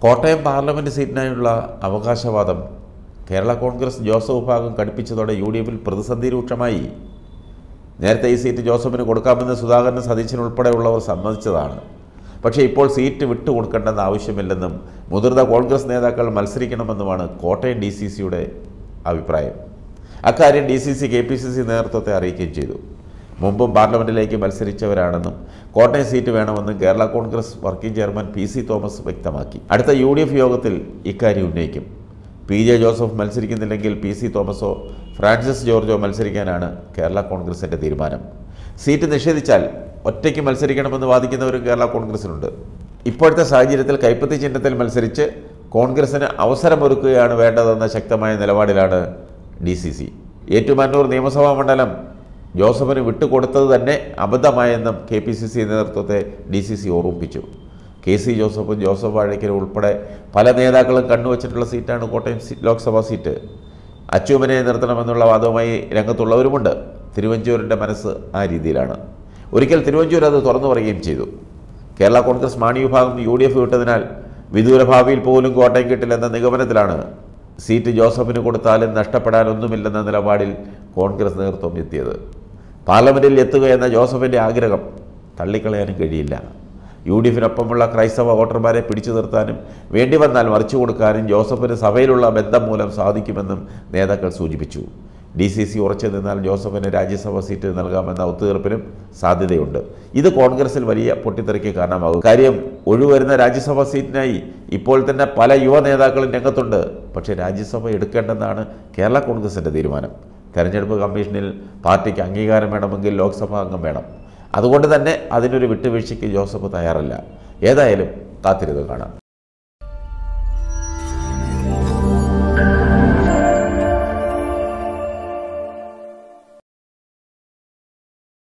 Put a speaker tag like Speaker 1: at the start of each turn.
Speaker 1: Kottayam parliament സീറ്റിനായുള്ള അവകാശവാദം Kerala Congress Joseph വിഭാഗം കടുപ്പിച്ചതോടെ U D എഫിൽ പ്രതിസന്ധി രൂക്ഷമായി നേരത്തെ ഈ സീറ്റ് ജോസഫിന് കൊടുക്കാമെന്ന് സുധാകരൻ സതീശൻ ഉൾപ്പെടെയുള്ളവർ സമ്മതിച്ചതാണ് പക്ഷേ ഇപ്പോൾ സീറ്റ് വിട്ടുകൊടുക്കേണ്ടെന്ന് ആവശ്യമില്ലെന്നും മുതിർന്ന കോൺഗ്രസ് നേതാക്കൾ മത്സരിക്കണമെന്നുമാണ് കോട്ടയം ഡി സി സിയുടെ അഭിപ്രായം അക്കാര്യം D C C K P C C നേതൃത്വത്തെ അറിയിക്കുകയും ചെയ്തു മുമ്പും പാർലമെൻറ്റിലേക്ക് മത്സരിച്ചവരാണെന്നും കോട്ടയം സീറ്റ് വേണമെന്നും Kerala Congress working chairman P C Thomas വ്യക്തമാക്കി അടുത്ത യു ഡി എഫ് യോഗത്തിൽ ഇക്കാര്യം ഉന്നയിക്കും പി ജെ ജോസഫ് മത്സരിക്കുന്നില്ലെങ്കിൽ പി സി തോമസോ ഫ്രാൻസിസ് ജോർജോ മത്സരിക്കാനാണ് കേരള കോൺഗ്രസിൻ്റെ തീരുമാനം സീറ്റ് നിഷേധിച്ചാൽ ഒറ്റയ്ക്ക് മത്സരിക്കണമെന്ന് വാദിക്കുന്നവരും കേരള കോൺഗ്രസിലുണ്ട് ഇപ്പോഴത്തെ സാഹചര്യത്തിൽ കൈപ്പത്തി ചിഹ്നത്തിൽ മത്സരിച്ച് കോൺഗ്രസിന് അവസരമൊരുക്കുകയാണ് വേണ്ടതെന്ന ശക്തമായ നിലപാടിലാണ് ഡി സി സി ഏറ്റുമാനൂർ നിയമസഭാ മണ്ഡലം ജോസഫിന് വിട്ടുകൊടുത്തത് തന്നെ അബദ്ധമായെന്നും കെ പി സി സി നേതൃത്വത്തെ ഡി സി സി ഓർമ്മിപ്പിച്ചു കെ സി ജോസഫും ജോസഫ് വാഴയ്ക്കലും ഉൾപ്പെടെ പല നേതാക്കളും കണ്ണുവച്ചിട്ടുള്ള സീറ്റാണ് കോട്ടയം സീ- ലോക്സഭാ സീറ്റ് അച്ചൂമനെ നിർത്തണമെന്നുള്ള വാദവുമായി രംഗത്തുള്ളവരുമുണ്ട് തിരുവഞ്ചൂരിൻ്റെ മനസ്സ് ആ രീതിയിലാണ് ഒരിക്കൽ തിരുവഞ്ചൂർ അത് തുറന്നു പറയുകയും ചെയ്തു കേരള കോൺഗ്രസ് മാണി വിഭാഗം യു ഡി എഫ് വിട്ടതിനാൽ വിദൂര ഭാവിയിൽ പോലും കോട്ടയം കിട്ടില്ലെന്ന നിഗമനത്തിലാണ് സീറ്റ് ജോസഫിന് കൊടുത്താലും നഷ്ടപ്പെടാനൊന്നുമില്ലെന്ന നിലപാടിൽ കോൺഗ്രസ് നേതൃത്വം എത്തിയത് പാർലമെൻറ്റിൽ എത്തുക എന്ന ജോസഫിൻ്റെ ആഗ്രഹം തള്ളിക്കളയാനും കഴിയില്ല യു ഡി എഫിനൊപ്പമുള്ള ക്രൈസ്തവ വോട്ടർമാരെ പിടിച്ചു നിർത്താനും വേണ്ടി വന്നാൽ മറിച്ചു കൊടുക്കാനും ജോസഫിന് സഭയിലുള്ള ബന്ധം മൂലം സാധിക്കുമെന്നും നേതാക്കൾ സൂചിപ്പിച്ചു ഡി സി സി ഉറച്ചു നിന്നാൽ ജോസഫിന് രാജ്യസഭ സീറ്റ് നൽകാമെന്ന ഒത്തുതീർപ്പിനും സാധ്യതയുണ്ട് ഇത് കോൺഗ്രസിൽ വലിയ പൊട്ടിത്തെറിക്ക് കാരണമാകും കാര്യം ഒഴിവരുന്ന രാജ്യസഭ സീറ്റിനായി ഇപ്പോൾ തന്നെ പല യുവ നേതാക്കളും രംഗത്തുണ്ട് പക്ഷേ രാജ്യസഭ എടുക്കേണ്ടെന്നാണ് കേരള കോൺഗ്രസിൻ്റെ തീരുമാനം തെരഞ്ഞെടുപ്പ് കമ്മീഷനിൽ പാർട്ടിക്ക് അംഗീകാരം വേണമെങ്കിൽ ലോക്സഭാ അംഗം വേണം അതുകൊണ്ട് തന്നെ അതിനൊരു വിട്ടുവീഴ്ചയ്ക്ക് ജോസഫ് തയ്യാറല്ല ഏതായാലും കാത്തിരുന്ന് കാണാം